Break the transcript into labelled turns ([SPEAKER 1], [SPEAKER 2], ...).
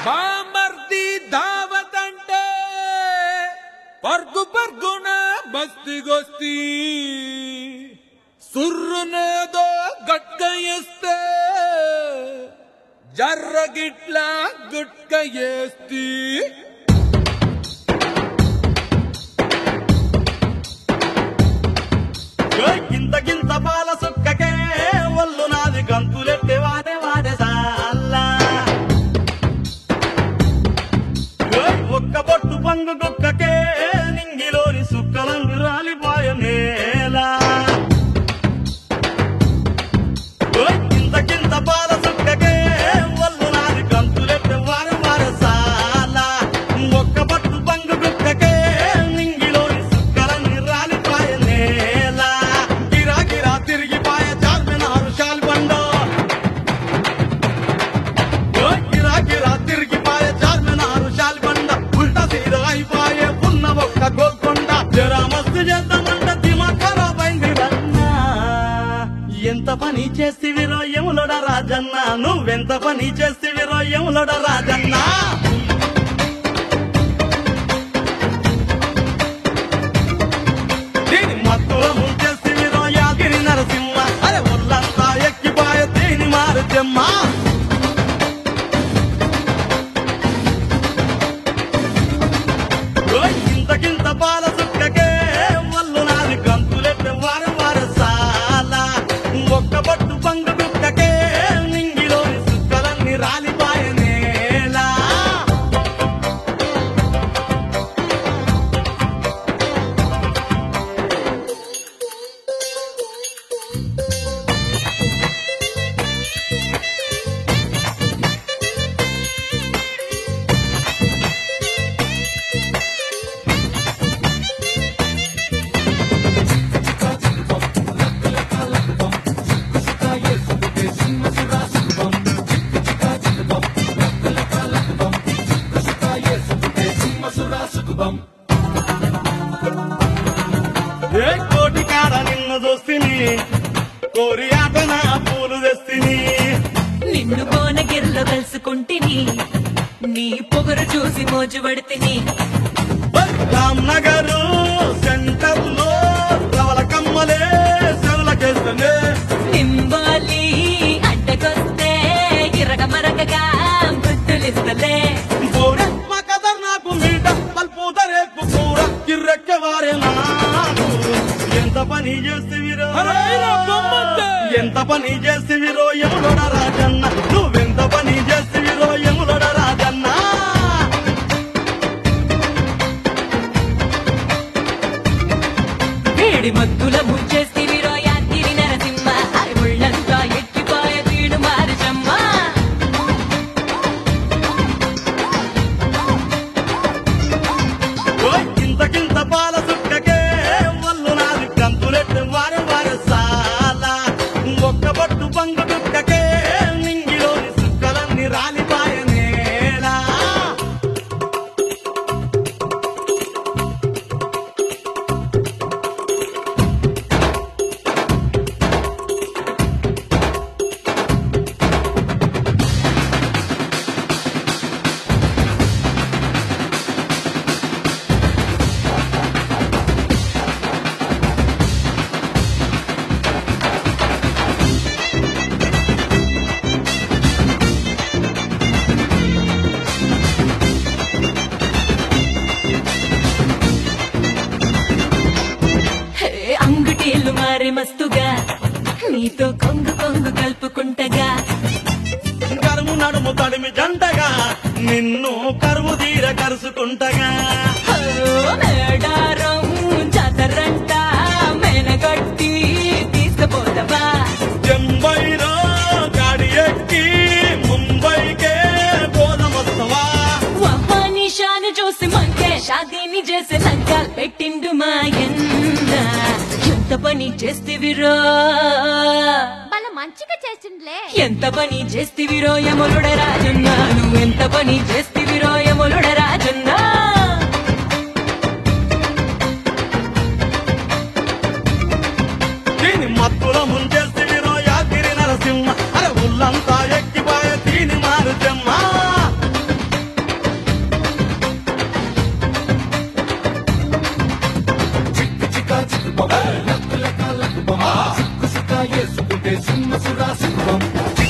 [SPEAKER 1] బామర్ది దావత్ అంటే పర్గు పర్గున బస్తిగొస్తి సుర్రునేదో గట్క ఎస్తే జర్రగిట్ల గుట్క ఎస్తి
[SPEAKER 2] ఓయ్ గింత గింత పాల సుక్కకే ఒళ్ళు నాది గంతులెట్టే వాడే వాడే సాల్లా ఓయ్ ఒక్క బొట్టు పంగు గుక్కకే నింగిలోని సుక్కలందు రాలిపోయ నేల ఓయ్ గింత గింత పాల సుక్కకే ఒళ్ళు నాది గంతులెట్టే వాడే వాడే సాల్లా ఒక్క బొట్టు పంగు గుక్కకే నింగిలోని సుక్కలన్నీ రాలిపోయ నేల గిరా గిరా తిరిగిపాయ చార్మినారు శాల్బండో ఓయ్ గిరా గిరా తిరిగిపాయ చార్మినారు శాల్బండ ఉల్టా సీదా అయిపాయే ఉన్న ఒక్క గోల్కొండ జరా మస్తు చేద్దామంట దిమా ఖరాబ్ అయింది రన్నా ఎంత పని చేస్తివి రోయములోడ రాజన్న నువ్వెంత పని చేస్తివి రోయములోడ రాజన్న దీని మత్తుల ముంచేస్తివి రోయాగిరి నరసింహ అరే ఒళ్ళంతా ఎక్కిపాయ దీని మారుతెమ్మ ఓయ్ ఇంతకింత పాల సుక్కకే వల్లు నాది గంతులెట్టే వార వార సాల ఒక్క బొట్టు పంగు కుక్కకే నింగిలోని సుక్కలన్నీ రాలిపాయ నేల ఏ కోటి కాడ నిన్ను చూస్తిని కోరి ఆట నా పూలు తెస్తిని
[SPEAKER 3] నిన్ను కోనగిరిలో కలుసుకుంటిని నీ పొగరు చూసి మోజు పడితిని
[SPEAKER 2] రామ్ నగర్ సెంటర్ లో రవల కమ్మలే సెవలకేస్తనే
[SPEAKER 3] నింబాలి అడ్డకొస్తే ఇరగ మరగగా గుర్తులిస్తలే
[SPEAKER 2] మా కదర్ నాకు మీట పల్పు రేపు కూర కిర్రెక్కే వారే నాకు ఎంత పని చేస్తేవిరో
[SPEAKER 1] అరే నా బొమ్మంటే!
[SPEAKER 2] ఎంత పని చేస్తేవిరో ఎములొడ రాజన్న నువ్వెంత పని చేస్తేవిరో ఎములొడ రాజన్న
[SPEAKER 3] వేడి మత్తుల ముంచేస్తివి రోయాతిరి నరసింహ అరి ముళ్ళంతా ఎక్కిపాయ వీడు మారిచమ్మ
[SPEAKER 2] ఓయ్ కింత కింత పాల సుక్కకే వల్లు నాది కంతులెట్టు వారం వార సాల ఒక్క బట్టు పంగు కుక్కకే నింగిలోని సుక్కలన్నీ రాలిపాయ నేల
[SPEAKER 3] హే, అంగుటీలు మారే మస్తుగా నీతో కొంగు కొంగు కలుపుకుంటగా
[SPEAKER 2] కరుము నడుము తడిమి జంటగా నిన్ను కరువు తీర కరుసుకుంటగా
[SPEAKER 3] ఓ, మేడారం జాతరంట మేనగట్టి తీసుకుపోతావా
[SPEAKER 2] చెంబైలో గాడి ఎక్కి ముంబైకే పోదమొస్తవా
[SPEAKER 3] నిషాను చూసి మంకే షాదీని చేసి లంకాలు పెట్టిండు మా ఎన్న ఎంత పని చేస్తివిరో
[SPEAKER 4] వాళ్ళ మంచిగా చేసిండ్లే
[SPEAKER 3] ఎంత పని చేస్తివిరో యములుడ రాజన్న నువ్వు ఎంత పని చేస్తివిరో యములుడ రాజన్న
[SPEAKER 2] దీని మత్తుల ముంచేస్తే యాగిరి నరసింహ అరే ఉల్లంతా ఎక్కిపాయ దీని మారుతెమ్మ వేసుకుంటే సింహ సురా సింహం